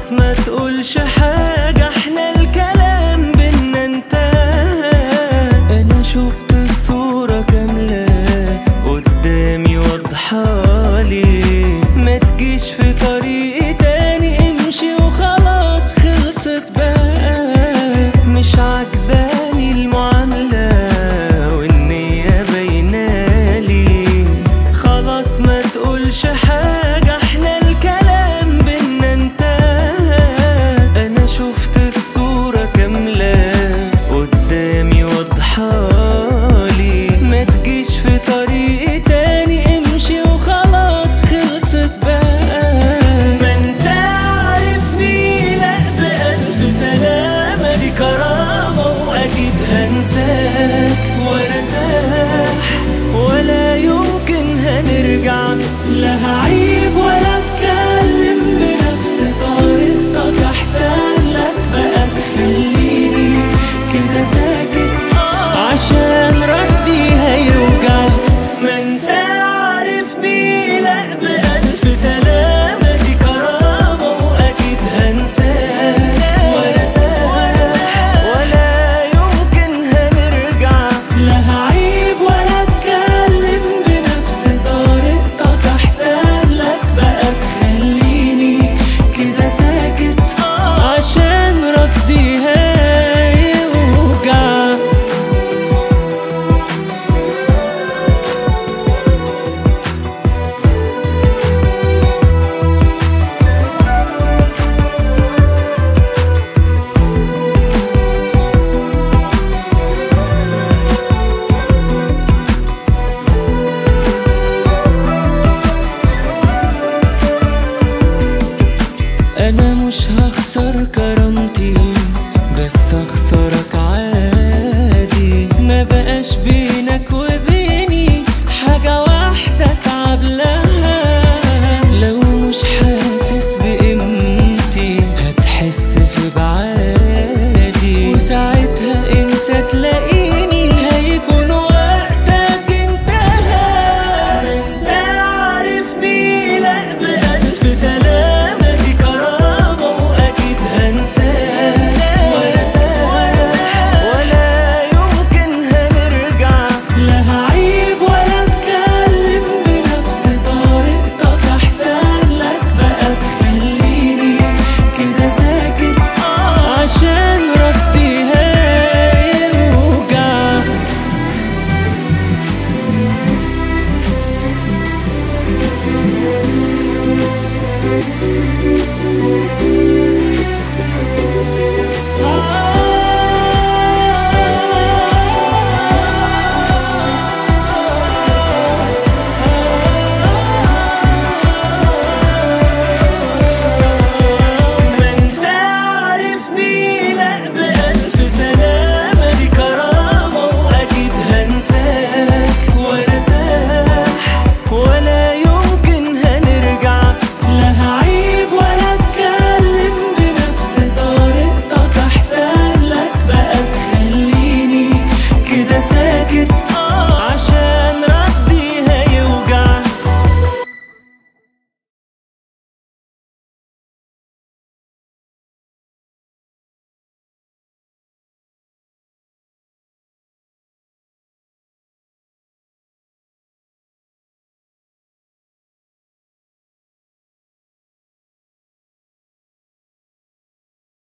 خلاص ما تقولش حاجة احنا الكلام بينا انتهى انا شفت الصورة كاملة قدامي واضحالي ما تجيش في طريقي تاني امشي وخلاص خلصت بقى مش عجباني المعاملة والنية باينالي خلاص ما تقولش حاجة احنا الكلام بينا انتهى انا شفت الصورة كاملة قدامي واضحالي ما تجيش في طريقي تاني امشي وخلاص خلصت بقى ما انت عارفني لا بألف سلامة دي كرامة واكيد هنساك وارتاح ولا يمكن هنرجع لا هعيب ولا اتكلم بنفس طريقتك احسن لك بقى تخليني كده ساكت عشان ردي هيوجع ما انت عارفني لا بألف سلامة دي كرامة واكيد هنساك وارتاح ولا يمكن هنرجع لا هعيب ولا اتكلم بنفس طريقتك احسن لك بقى تخليني كده ساكت عشان ردي هيوجع انا مش هخسر كرامتي بس اخسرك عادي ما بقاش بينك وبيني حاجة واحدة اتعب لها لو مش حاسس بقيمتي هتحس في بعادي وساعتها انسى تلاقيني هيكون وقتك انتهى انت عارفني لا بألف سلامة دي كرامة واكيد هنساك وارتاح ولا يمكن هنرجع لا هعيب ولا اتكلم بنفس طريقتك احسن لك بقى تخليني كده ساكت عشان ردي هيوجع Thank you.